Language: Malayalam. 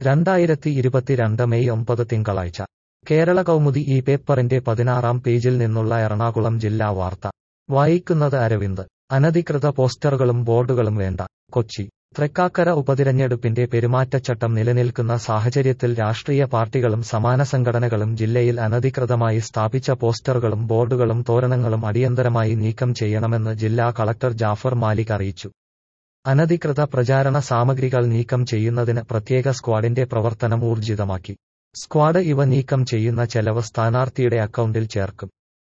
രണ്ടായിരത്തി ഇരുപത്തിരണ്ട് മെയ് ഒമ്പത് തിങ്കളാഴ്ച കേരള കൗമുദി ഈ പേപ്പറിന്റെ പതിനാറാം പേജിൽ നിന്നുള്ള എറണാകുളം ജില്ലാ വാർത്ത വായിക്കുന്നത് അരവിന്ദ് അനധികൃത പോസ്റ്ററുകളും ബോർഡുകളും വേണ്ട കൊച്ചി തൃക്കാക്കര ഉപതിരഞ്ഞെടുപ്പിന്റെ പെരുമാറ്റച്ചട്ടം നിലനിൽക്കുന്ന സാഹചര്യത്തിൽ രാഷ്ട്രീയ പാർട്ടികളും സമാന സംഘടനകളും ജില്ലയിൽ അനധികൃതമായി സ്ഥാപിച്ച പോസ്റ്ററുകളും ബോർഡുകളും തോരണങ്ങളും അടിയന്തരമായി നീക്കം ചെയ്യണമെന്ന് ജില്ലാ കളക്ടർ ജാഫർ മാലിക് അറിയിച്ചു അനധികൃത പ്രചാരണ സാമഗ്രികൾ നീക്കം ചെയ്യുന്നതിന് പ്രത്യേക സ്ക്വാഡിന്റെ പ്രവർത്തനം ഊർജിതമാക്കി സ്ക്വാഡ് ഇവ നീക്കം ചെയ്യുന്ന ചെലവ് സ്ഥാനാർത്ഥിയുടെ അക്കൗണ്ടിൽ ചേർക്കും